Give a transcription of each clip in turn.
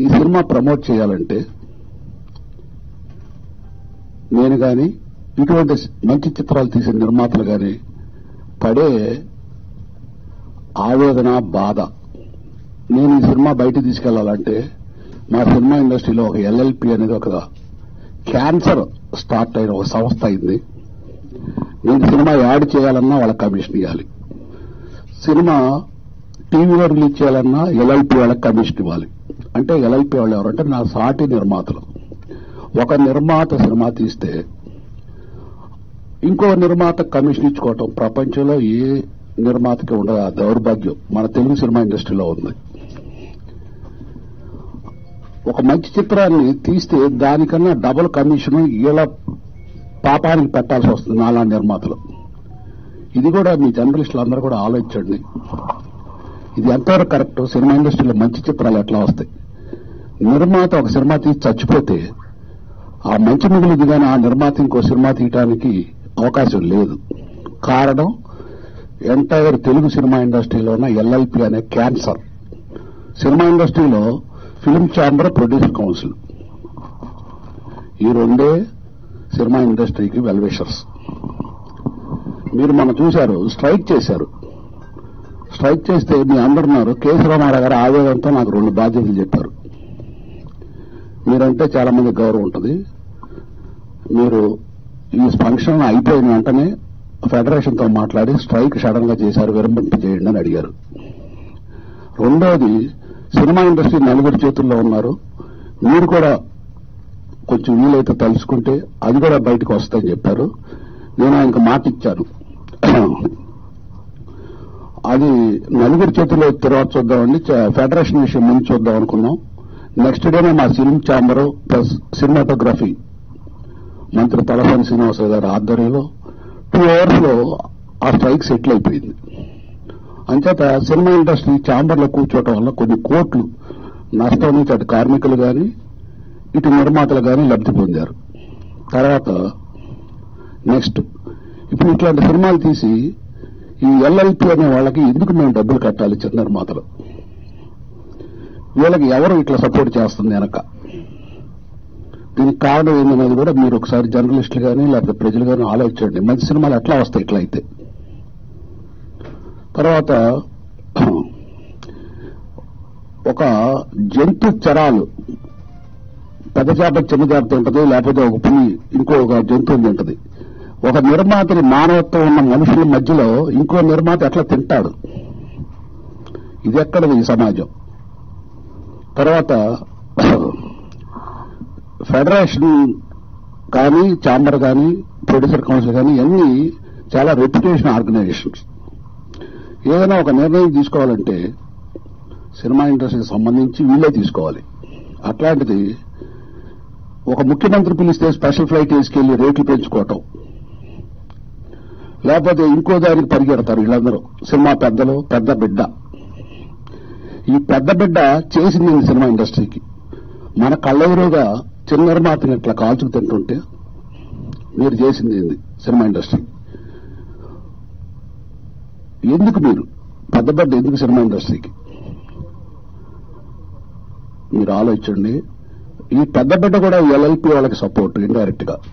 ఈ cinema promote చేయాలంటే నేను గాని ఇటువంటి మంచి చిత్రాలు తీసే నిర్మాతలు గాని పడే ఆవేదన బాధ నేను ఈ సినిమా బయట తీసుకెళ్లాలంటే మా సినిమా ఇండస్ట్రీలో ఒక ఎల్ఎల్పి అనేది ఒక క్యాన్సర్ స్టార్ట్ అయిన ఒక సంస్థ అయింది నేను సినిమా యాడ్ చేయాలన్నా వాళ్ళకి కమిషన్ ఇవ్వాలి సినిమా టీవీలో రిలీజ్ చేయాలన్నా ఎల్ఎల్పి వాళ్ళకి కమిషన్ ఇవ్వాలి అంటే ఎల్ఎల్పి వాళ్ళు ఎవరంటే నా సాటి నిర్మాతలు ఒక నిర్మాత సినిమా తీస్తే ఇంకో నిర్మాత కమిషన్ ఇచ్చుకోవటం ప్రపంచంలో ఏ నిర్మాతకి ఉండదు ఆ దౌర్భాగ్యం మన తెలుగు సినిమా ఇండస్ట్రీలో ఉంది ఒక మంచి చిత్రాన్ని తీస్తే దానికన్నా డబుల్ కమిషన్ వీళ్ళ పాపానికి పెట్టాల్సి వస్తుంది నాలా నిర్మాతలు ఇది కూడా మీ జర్నలిస్టులు అందరూ కూడా ఆలోచించండి ఇది ఎంతవరకు కరెక్ట్ సినిమా ఇండస్ట్రీలో మంచి చిత్రాలు ఎట్లా వస్తాయి నిర్మాత ఒక సినిమా తీసి చచ్చిపోతే ఆ మంచి మిగిలింది కానీ ఆ నిర్మాత ఇంకో సినిమా తీయటానికి అవకాశం లేదు కారణం ఎంటైర్ తెలుగు సినిమా ఇండస్ట్రీలో ఉన్న ఎల్ఎల్పి అనే క్యాన్సర్ సినిమా ఇండస్ట్రీలో ఫిల్మ్ ఛాంబర్ ప్రొడ్యూసర్ కౌన్సిల్ ఈ రెండే సినిమా ఇండస్ట్రీకి వెల్విషర్స్ మీరు మనం చూశారు స్ట్రైక్ చేశారు స్ట్రైక్ చేస్తే మీ అందరున్నారు కేసీ రామారావు గారు ఆవేదంతో నాకు రెండు బాధ్యతలు చెప్పారు మీరంటే చాలా మంది గౌరవం ఉంటుంది మీరు ఈ ఫంక్షన్ అయిపోయిన వెంటనే ఫెడరేషన్ తో మాట్లాడి స్ట్రైక్ సడన్ గా చేశారు విరమింప చేయండి అని అడిగారు రెండోది సినిమా ఇండస్ట్రీ నలుగురు చేతుల్లో ఉన్నారు మీరు కూడా కొంచెం వీలైతే తలుచుకుంటే అది కూడా బయటకు వస్తాయని చెప్పారు నేను ఆయనకు మాట ఇచ్చాను అది నలుగురు చేతుల్లో తర్వాత చూద్దామండి చ- ఫెడరేషన్ విషయం ముందు చూద్దాం అనుకున్నాం నెక్స్ట్ డేనే మా ఫిల్మ్ ఛాంబర్ ప్లస్ సినిమాటోగ్రఫీ మంత్రి తలసాని శ్రీనివాసరావు గారి ఆధ్వర్యంలో టూ అవర్స్ లో ఆ స్ట్రైక్ సెటిల్ అయిపోయింది అంచేత సినిమా ఇండస్ట్రీ ఛాంబర్ లో కూర్చోవటం వల్ల కొన్ని కోట్లు నష్టం నుంచి అటు కార్మికులు గాని ఇటు నిర్మాతలు గాని లబ్ధి పొందారు తర్వాత నెక్స్ట్ ఇప్పుడు ఇట్లాంటి సినిమాలు తీసి ఈ ఎల్ఎల్పి అనే వాళ్ళకి ఎందుకు మేము డబ్బులు కట్టాలి చిన్న నిర్మాతలు వీళ్ళకి ఎవరు ఇట్లా సపోర్ట్ చేస్తుంది వెనక దీనికి కారణం ఏందనేది కూడా మీరు ఒకసారి జర్నలిస్టులు కానీ లేకపోతే ప్రజలు కానీ ఆలోచించండి మంచి సినిమాలు ఎట్లా వస్తాయి ఇట్లా అయితే తర్వాత ఒక జంతు చరాలు పెద్ద చేప చిన్న చేప తింటది లేకపోతే ఒక పులి ఇంకో ఒక జంతువు తింటది ఒక నిర్మాతని మానవత్వం ఉన్న మనుషుల మధ్యలో ఇంకో నిర్మాత ఎట్లా తింటాడు ఇది ఎక్కడది ఈ సమాజం తర్వాత ఫెడరేషన్ కానీ ఛాంబర్ కానీ ప్రొడ్యూసర్ కౌన్సిల్ కానీ ఇవన్నీ చాలా రెప్యుటేషన్ ఆర్గనైజేషన్స్ ఏదైనా ఒక నిర్ణయం తీసుకోవాలంటే సినిమా ఇండస్ట్రీకి సంబంధించి వీళ్ళే తీసుకోవాలి అట్లాంటిది ఒక ముఖ్యమంత్రి పిలిస్తే స్పెషల్ ఫ్లైట్ వేసుకెళ్లి రేట్లు పెంచుకోవటం లేకపోతే ఇంకో దానికి పరిగెడతారు వీళ్ళందరూ సినిమా పెద్దలు పెద్ద బిడ్డ ఈ పెద్ద బిడ్డ చేసింది ఈ సినిమా ఇండస్ట్రీకి మన కళ్ళెదురుగా చిన్న నిర్మాతని ఇట్లా కాల్చుకు తింటుంటే మీరు చేసింది ఏంది సినిమా ఇండస్ట్రీ ఎందుకు మీరు పెద్ద బిడ్డ ఎందుకు సినిమా ఇండస్ట్రీకి మీరు ఆలోచించండి ఈ పెద్ద బిడ్డ కూడా ఎల్ఎల్పి వాళ్ళకి సపోర్ట్ ఇండైరెక్ట్ గా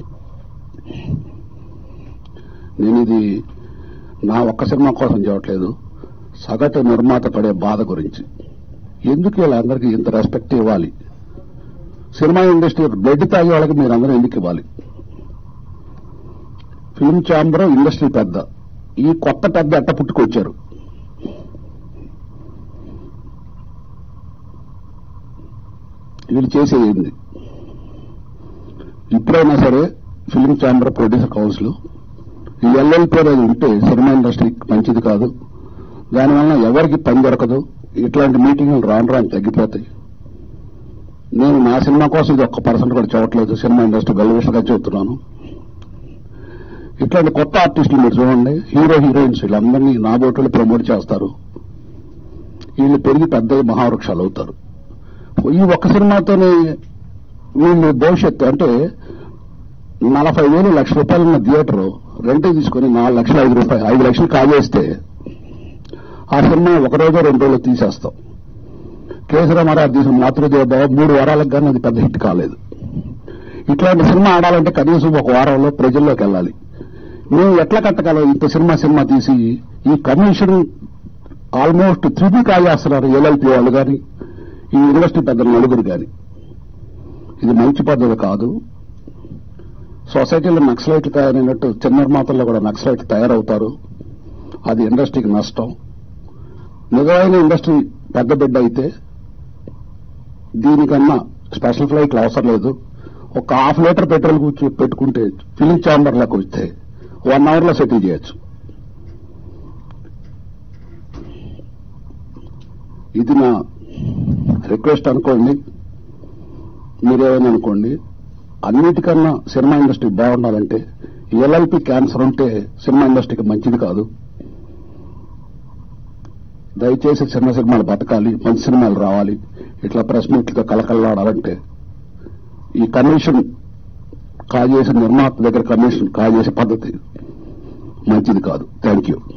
నేను ఇది నా ఒక్క సినిమా కోసం చెప్పట్లేదు సగటు నిర్మాత పడే బాధ గురించి ఎందుకు వీళ్ళందరికీ ఇంత రెస్పెక్ట్ ఇవ్వాలి సినిమా ఇండస్ట్రీ బ్లడ్ తాగే వాళ్ళకి మీరు అందరూ ఎందుకు ఇవ్వాలి ఫిల్మ్ ఛాంబర్ ఇండస్ట్రీ పెద్ద ఈ కొత్త పెద్ద ఎట్ట పుట్టుకొచ్చారు వీళ్ళు చేసేది ఏంది ఇప్పుడైనా సరే ఫిల్మ్ ఛాంబర్ ప్రొడ్యూసర్ కౌన్సిల్ ఈ ఎల్ఎల్పీ అనేది ఉంటే సినిమా ఇండస్ట్రీకి మంచిది కాదు దానివల్ల ఎవరికి పని దొరకదు ఇట్లాంటి మీటింగ్లు రాను రాను తగ్గిపోతాయి నేను నా సినిమా కోసం ఇది ఒక్క పర్సెంట్ కూడా చూడట్లేదు సినిమా ఇండస్ట్రీ వెల్విషగా చెబుతున్నాను ఇట్లాంటి కొత్త ఆర్టిస్టులు మీరు చూడండి హీరో హీరోయిన్స్ వీళ్ళందరినీ నా బోటులు ప్రమోట్ చేస్తారు వీళ్ళు పెరిగి పెద్ద మహావృక్షాలు అవుతారు ఈ ఒక్క సినిమాతోనే వీళ్ళు భవిష్యత్తు అంటే నలభై వేలు లక్ష రూపాయలు ఉన్న థియేటర్ రెంట్ తీసుకుని నాలుగు లక్షలు ఐదు రూపాయలు ఐదు లక్షలు కాజేస్తే ఆ సినిమా ఒక రోజు రెండు రోజులు తీసేస్తాం కేసీ రామారావు తీసిన మాతృదేవభావ మూడు వారాలకు కానీ అది పెద్ద హిట్ కాలేదు ఇట్లాంటి సినిమా ఆడాలంటే కనీసం ఒక వారంలో ప్రజల్లోకి వెళ్ళాలి మేము ఎట్లా కట్టగలం ఇంత సినిమా సినిమా తీసి ఈ కమిషన్ ఆల్మోస్ట్ త్రిబి కాజేస్తున్నారు ఎల్ఎల్పి వాళ్ళు కానీ ఈ యూనివర్సిటీ పెద్దల నలుగురు కానీ ఇది మంచి పద్ధతి కాదు సొసైటీలో నక్సలైట్లు తయారైనట్టు చిన్న నిర్మాతల్లో కూడా నక్సలైట్లు తయారవుతారు అది ఇండస్ట్రీకి నష్టం నిజమైన ఇండస్ట్రీ పెద్ద బిడ్డ అయితే దీనికన్నా స్పెషల్ ఫ్లైట్లు అవసరం లేదు ఒక హాఫ్ లీటర్ పెట్రోల్ కూర్చో పెట్టుకుంటే ఫిలిం ఛాంబర్లకు వస్తే వన్ అవర్ లో సెటిల్ చేయొచ్చు ఇది నా రిక్వెస్ట్ అనుకోండి మీరేమైనా అనుకోండి అన్నిటికన్నా సినిమా ఇండస్ట్రీ బాగుండాలంటే ఎల్ఎల్పి క్యాన్సర్ ఉంటే సినిమా ఇండస్ట్రీకి మంచిది కాదు దయచేసి చిన్న సినిమాలు బతకాలి మంచి సినిమాలు రావాలి ఇట్లా ప్రెస్ మీట్లతో కలకల్లాడాలంటే ఈ కమిషన్ కాజేసిన నిర్మాత దగ్గర కమిషన్ కాజేసే పద్ధతి మంచిది కాదు థ్యాంక్ యూ